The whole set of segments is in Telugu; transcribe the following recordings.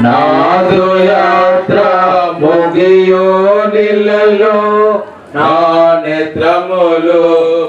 నాదు యాత్ర ముగియో నిలలో నా నేత్రములు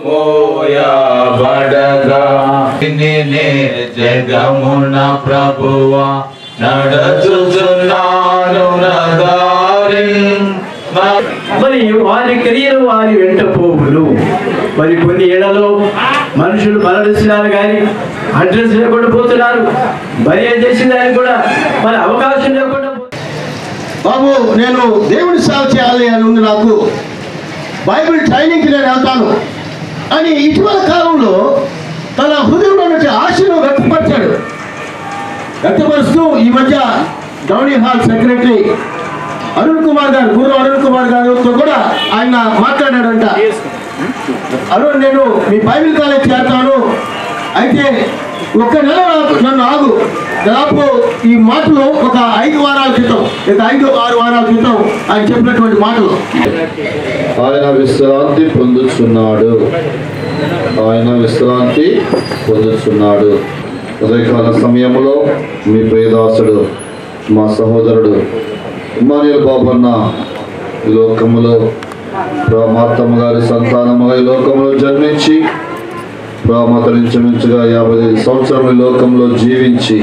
మోయబడగా నిన్నే జగమున ప్రభువ నడచుచున్నాను నదారి మరి వారి కెరియర్ వారి వెంట పోవులు మరి కొన్ని ఏళ్లలో మనుషులు మరణిస్తున్నారు కానీ అడ్రస్ లేకుండా పోతున్నారు మరి ఏం చేసిన దానికి కూడా మరి అవకాశం లేకుండా పో- బాబు నేను దేవుని సేవ చేయాలి అని ఉంది నాకు బైబిల్ ట్రైనింగ్కి నేను వెళ్తాను అని ఇటీవల కాలంలో తన హృదయంలో నుంచి ఆశను వ్యక్తపరిచాడు వ్యక్తపరుస్తూ ఈ మధ్య డౌనీ హాల్ సెక్రటరీ అరుణ్ కుమార్ గారు గురు అరుణ్ కుమార్ గారితో కూడా ఆయన మాట్లాడాడంట అరుణ్ నేను మీ బైబిల్ కాలేజ్ చేస్తాను అయితే ఒక్క నెల నాకు నన్ను ఆగు దాదాపు ఈ మాటలు ఒక ఐదు వారాల క్రితం లేదా ఐదు ఆరు వారాల క్రితం ఆయన చెప్పినటువంటి మాటలు ఆయన విశ్రాంతి పొందుచున్నాడు ఆయన విశ్రాంతి పొందుచున్నాడు ఉదయకాల సమయంలో మీ ప్రియదాసుడు మా సహోదరుడు ఇమానియల్ బాబన్న ఈ లోకములో ప్రామాత్తమ్మ గారి సంతానముగా ఈ లోకంలో జన్మించి ప్రామతరించుమించుగా యాభై ఐదు సంవత్సరముల ఈ లోకంలో జీవించి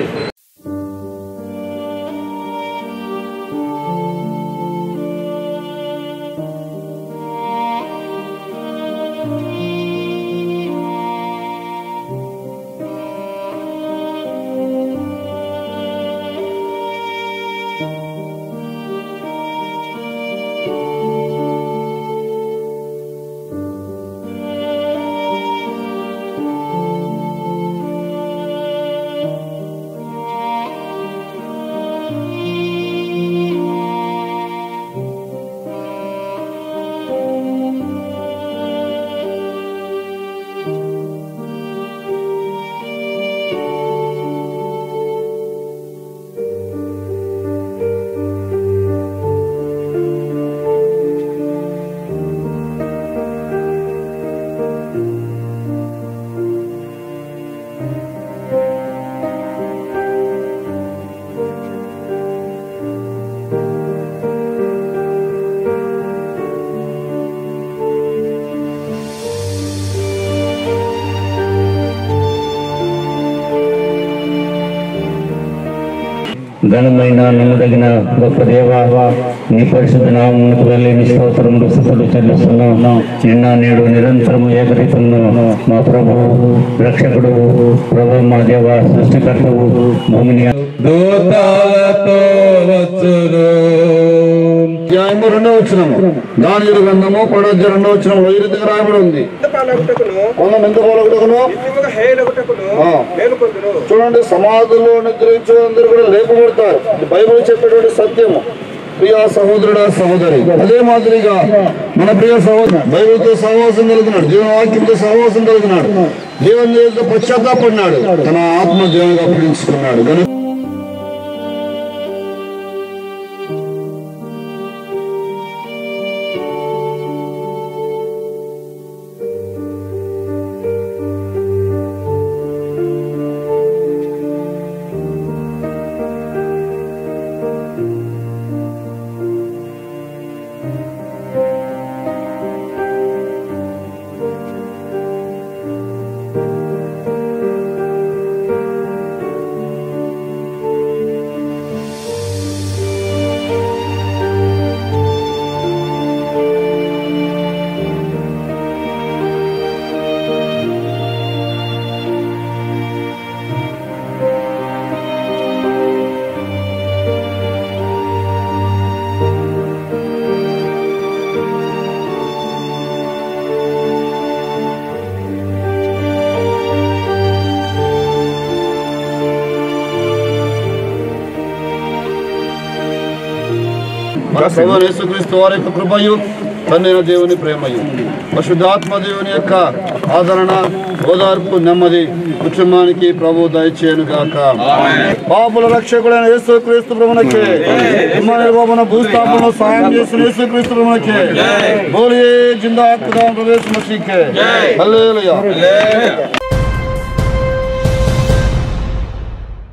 ఘనమైన నమ్మదగిన గొప్ప దేవ నీ పరిశుద్ధ నామమునకు వెళ్ళి నీ స్తోత్రములు స్థుతులు చెల్లిస్తున్నాం నిన్న నేడు నిరంతరము ఏకరీతంలో మా ప్రభు రక్షకుడు ప్రభు మా దేవ సృష్టికర్తవు భూమిని దూతాలతో వచ్చును అధ్యాయము రెండో వచ్చినము దాని గ్రంథము పడొచ్చ రెండో వచ్చినము ఈ రీతిగా రాయబడి ఉంది కొందరు ఎంత పోలగొట్టుకును ఆ. చూడండి సమాధుల్లో నిద్రించే అందరూ కూడా లేపబడతారు ఇది బైబిల్ చెప్పేటువంటి సత్యము ప్రియ సహోదరుడా సహోదరి అదే మాదిరిగా మన ప్రియ సహోదరు బైబిల్తో సహవాసం కలుగుతున్నాడు దేవుని వాక్యంతో సహవాసం కలుగుతున్నాడు దేవుని దేవుడితో పశ్చాత్తాపడినాడు తన ఆత్మ దేవునిగా అప్పగించుకున్నాడు కనుక మన ప్రభు యేసుక్రీస్తు వారి యొక్క కృపయు తండ్రి దేవుని ప్రేమయు పరిశుద్ధాత్మ దేవుని యొక్క ఆదరణ ఓదార్పు నెమ్మది కుటుంబానికి ప్రభు దయచేయను గాక పాపుల రక్షకుడైన యేసుక్రీస్తు ప్రభునకే ఇమ్మానుయేలు బాబున భూస్థాపనలో సహాయం చేసిన యేసుక్రీస్తు ప్రభునకే బోలియే జిందా ఖుదా ప్రవేశ మసీకే హల్లెలూయా